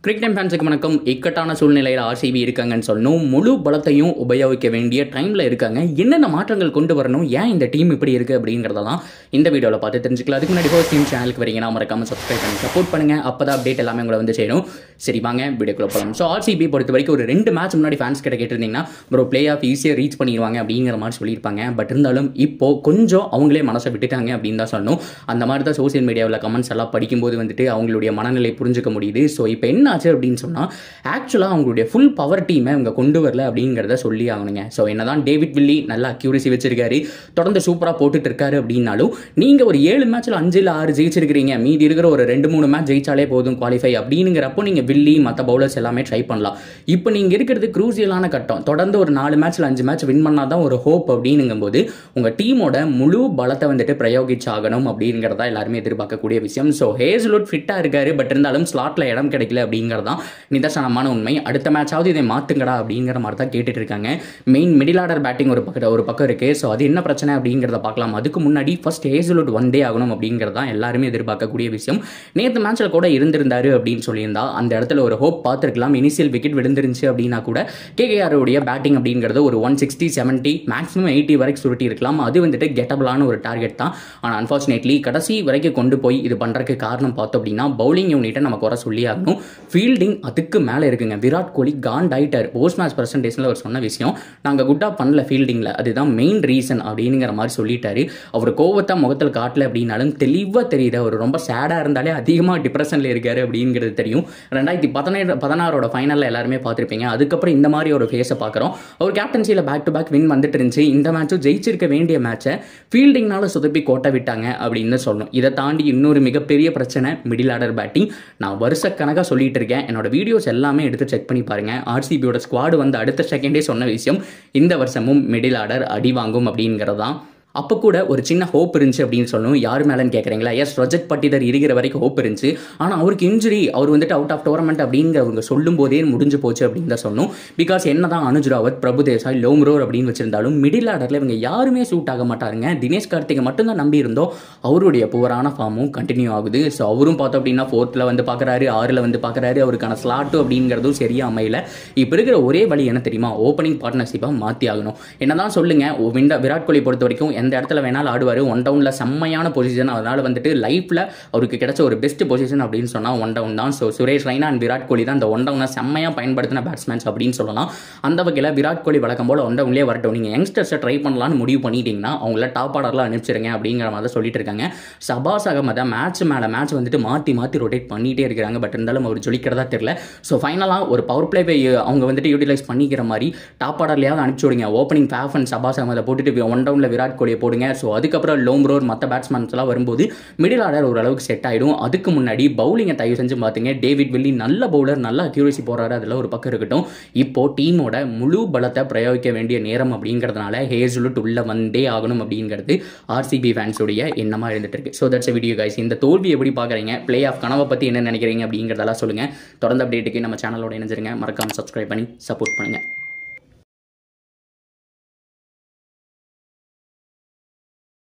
கிரிக் time ஃபேன்ஸுக்கு வணக்கம் இக்கட்டான சூழ்நிலையில் ஆர்சிபி இருக்காங்கன்னு சொல்லணும் முழு பலத்தையும் உபயோகிக்க வேண்டிய டைமில் இருக்காங்க என்னென்ன மாற்றங்கள் கொண்டு வரணும் ஏன் இந்த டீம் இப்படி இருக்குது அப்படிங்கிறதெல்லாம் இந்த வீடியோவில் பார்த்து தெரிஞ்சுக்கலாம் அதுக்கு முன்னாடி ஃபர்ஸ்ட் டீம் சேனலுக்கு வரீங்கன்னா மறக்காம சப்ஸ்கிரைப் பண்ணி சப்போர்ட் பண்ணுங்கள் அப்போ தான் அப்டேட் எல்லாமே உங்களை வந்து சேரும் சரி வாங்க வீடியோக்குள்ள போகலாம் ஸோ ஆர்சிபி பொறுத்த வரைக்கும் ஒரு ரெண்டு மேட்ச் முன்னாடி ஃபேன்ஸ் கிட்ட கேட்டிருந்தீங்கன்னா ப்ரோ பிளே ஆஃப் ஈஸியாக ரீச் பண்ணிடுவாங்க அப்படிங்கிற மாதிரி சொல்லியிருப்பாங்க பட் இருந்தாலும் இப்போ கொஞ்சம் அவங்களே மனசை விட்டுட்டாங்க அப்படின்னு தான் சொல்லணும் அந்த மாதிரி தான் சோசியல் மீடியாவில் கமெண்ட்ஸ் எல்லாம் படிக்கும்போது வந்துட்டு அவங்களுடைய மனநிலை புரிஞ்சுக்க முடியுது ஸோ இப்போ என்ன ஆச்சு அப்படின்னு சொன்னால் ஆக்சுவலாக அவங்களுடைய ஃபுல் பவர் டீமை இவங்க கொண்டு வரல அப்படிங்கிறத சொல்லி ஆகணுங்க ஸோ என்னதான் டேவிட் வில்லி நல்லா அக்யூரசி வச்சிருக்காரு தொடர்ந்து சூப்பராக போட்டுட்டு இருக்காரு அப்படின்னாலும் நீங்கள் ஒரு ஏழு மேட்ச்சில் அஞ்சு இல்லை ஆறு ஜெயிச்சிருக்கிறீங்க மீதி இருக்கிற ஒரு ரெண்டு மூணு மேட்ச் ஜெயிச்சாலே போதும் குவாலிஃபை அப்படிங்கிறப்போ நீங்கள் வில்லி மற்ற பவுலர்ஸ் எல்லாமே ட்ரை பண்ணலாம் இப்போ நீங்கள் இருக்கிறது க்ரூசியலான கட்டம் தொடர்ந்து ஒரு நாலு மேட்ச்சில் அஞ்சு மேட்ச் வின் பண்ணால் தான் ஒரு ஹோப் அப்படிங்கும்போது உங்கள் டீமோட முழு பலத்தை வந்துட்டு பிரயோகிச்சாகணும் அப்படிங்கிறதா எல்லாருமே எதிர்பார்க்கக்கூடிய விஷயம் ஸோ ஹேஸ்லுட் ஃபிட்டாக இருக்காரு பட் இருந்தாலும் ஸ்லாட்டில் இடம் கிடைக்கல அப்படிங்கிறதான் நிதர்சனமான உண்மை அடுத்த மேட்சாவது இதை மாற்றுங்கடா அப்படிங்கிற மாதிரி தான் கேட்டுட்டு இருக்காங்க மெயின் மிடில் ஆர்டர் பேட்டிங் ஒரு பக்கம் ஒரு பக்கம் இருக்குது ஸோ அது என்ன பிரச்சனை அப்படிங்கிறத பார்க்கலாம் அதுக்கு முன்னாடி ஃபர்ஸ்ட் ஹேஸ்லுட் வந்தே ஆகணும் அப்படிங்கிறது தான் எல்லாருமே எதிர்பார்க்கக்கூடிய விஷயம் நேற்று மேட்ச்சில் கூட இருந்திருந்தாரு அப்படின்னு சொல்லியிருந்தா அந்த இடத்துல ஒரு ஹோப் பார்த்துருக்கலாம் இனிஷியல் விக்கெட் விழுந்துருந்துச்சு அப்படின்னா கூட கேகேஆருடைய பேட்டிங் அப்படிங்கிறது ஒரு one sixty seventy maximum eighty வரைக்கும் சுருட்டி இருக்கலாம் அது வந்துட்டு கெட்டபிளான ஒரு டார்கெட் தான் ஆனால் அன்ஃபார்ச்சுனேட்லி கடைசி வரைக்கும் கொண்டு போய் இது பண்ணுறதுக்கு காரணம் பார்த்தோம் அப்படின்னா பவுலிங் யூனிட்டை நம்ம குறை சொல்லி ஆகணும் ஃபீல்டிங் அதுக்கு மேலே இருக்குங்க விராட் கோலி காண்ட் ஆயிட்டார் போஸ்ட் மேட்ச் பர்சன்டேஜில் அவர் சொன்ன விஷயம் நாங்கள் குட்டாக பண்ணல ஃபீல்டிங்கில் அதுதான் மெயின் ரீசன் அப்படிங்கிற மாதிரி சொல்லிட்டாரு அவர் கோவத்தை முகத்தில் காட்டல அப்படின்னாலும் தெளிவாக தெரியுது அவர் ரொம்ப சேடாக இருந்தாலே அதிகமாக டிப்ரெஷனில் இருக்காரு அப்படிங்கிறது தெரியும் ரெண்டாயிரத்தி பதினேழு பதினாறோட ஃபைனலில் எல்லாருமே பார்த்துருப்பீங்க அதுக்கப்புறம் இந்த மாதிரி ஒரு ஃபேஸை பார்க்குறோம் அவர் கேப்டன்சியில் பேக் டு பேக் வின் வந்துட்டு இருந்துச்சு இந்த மேட்சும் ஜெயிச்சிருக்க வேண்டிய மேட்சை ஃபீல்டிங்னால சொதப்பி கோட்டை விட்டாங்க அப்படின்னு சொல்லணும் இதை தாண்டி இன்னொரு மிகப்பெரிய பிரச்சனை மிடில் ஆர்டர் பேட்டிங் நான் வருஷக்கணக்காக சொல்லிட்டு இருக்கேன் என்னோட வீடியோஸ் எல்லாமே எடுத்து செக் பண்ணி பாருங்க ஆர்சிபியோட ஸ்குவாடு வந்து அடுத்த செகண்டே சொன்ன விஷயம் இந்த வருஷமும் மிடில் ஆர்டர் அடி வாங்கும் அப்படிங்கிறது தான் அப்போ கூட ஒரு சின்ன ஹோப் இருந்துச்சு அப்படின்னு சொல்லணும் யார் மேலேன்னு கேட்குறீங்களா எஸ் ரஜத் பட்டிதர் இருக்கிற வரைக்கும் ஹோப் இருந்துச்சு ஆனால் அவருக்கு இன்ஜுரி அவர் வந்துட்டு அவுட் ஆஃப் டோர்னமெண்ட் அப்படிங்கிற அவங்க சொல்லும் போதே முடிஞ்சு போச்சு அப்படின்னு தான் சொல்லணும் பிகாஸ் என்ன தான் அனுஜ் ராவத் பிரபு தேசாய் லோம்ரோர் அப்படின்னு வச்சிருந்தாலும் மிடில் ஆர்டரில் இவங்க யாருமே சூட் ஆக மாட்டாருங்க தினேஷ் கார்த்திகை மட்டும்தான் நம்பி இருந்தோம் அவருடைய புவரான ஃபார்மும் கண்டினியூ ஆகுது ஸோ அவரும் பார்த்தோம் அப்படின்னா ஃபோர்த்தில் வந்து பார்க்குறாரு ஆறில் வந்து பார்க்குறாரு அவருக்கான ஸ்லாட்டு அப்படிங்கிறதும் சரியாக அமையல இப்போ இருக்கிற ஒரே வழி என்ன தெரியுமா ஓப்பனிங் பார்ட்னர்ஷிப்பாக மாற்றி ஆகணும் என்னதான் சொல்லுங்க விண்டா விராட் கோலி பொறுத்த வரைக்கும் எந்த இடத்துல வேணாலும் ஆடுவார் ஒன் டவுனில் செம்மையான பொசிஷன் அதனால் வந்துட்டு லைஃப்பில் அவருக்கு கிடைச்ச ஒரு பெஸ்ட் பொசிஷன் அப்படின்னு சொன்னால் ஒன் டவுன் தான் ஸோ சுரேஷ் ரெய்னா அண்ட் விராட் கோலி தான் அந்த ஒன் டவுனை செம்மையாக பயன்படுத்தின பேட்ஸ்மேன்ஸ் அப்படின்னு சொல்லலாம் அந்த வகையில் விராட் கோலி வழக்கம் போல் ஒன் டவுன்லேயே வரட்டும் நீங்கள் யங்ஸ்டர்ஸை ட்ரை பண்ணலாம்னு முடிவு பண்ணிட்டீங்கன்னா அவங்கள டாப் ஆர்டரில் அனுப்பிச்சிருங்க அப்படிங்கிற மாதிரி சொல்லிட்டு இருக்காங்க சபாஸ் அகமதை மேட்ச் மேலே மேட்ச் வந்துட்டு மாற்றி மாற்றி ரொட்டேட் பண்ணிகிட்டே இருக்கிறாங்க பட் இருந்தாலும் அவர் ஜொலிக்கிறதா தெரியல ஸோ ஃபைனலாக ஒரு பவர் பிளே அவங்க வந்துட்டு யூட்டிலைஸ் பண்ணிக்கிற மாதிரி டாப் ஆர்டர்லையாவது அனுப்பிச்சு விடுங்க ஓப்பனிங் ஃபேஃப் அண்ட் சபாஸ் அகமதை போட்டுட்டு ஒன் டவுனில் விராட் கோலியை போடுங்க ஸோ அதுக்கப்புறம் லோம்ரோர் மற்ற பேட்ஸ்மேன்ஸ்லாம் வரும்போது மிடில் ஆர்டர் ஓரளவுக்கு செட் ஆகிடும் அதுக்கு முன்னாடி பவுலிங்கை தயவு செஞ்சு பார்த்தீங்க டேவிட் வில்லி நல்ல பவுலர் நல்ல அக்யூரேசி போகிறாரு அதில் ஒரு பக்கம் இருக்கட்டும் இப்போ டீமோட முழு பலத்தை பிரயோகிக்க வேண்டிய நேரம் அப்படிங்கிறதுனால ஹேஸ்லுட் உள்ள வந்தே ஆகணும் அப்படிங்கிறது ஆர்சிபி ஃபேன்ஸுடைய எண்ணமாக இருந்துட்டு இருக்கு ஸோ தட்ஸ் வீடியோ கைஸ் இந்த தோல்வி எப்படி பார்க்குறீங்க பிளே ஆஃப் கனவை பற்றி என்ன நினைக்கிறீங்க அப்படிங்கிறதெல்லாம் சொல்லுங்கள் தொடர்ந்து அப்டேட்டுக்கு நம்ம சேனலோட இணைஞ்சிருங்க மறக்காமல் சப்ஸ்கிரைப் பண்ணி சப்போர்ட் பண்ணுங்கள்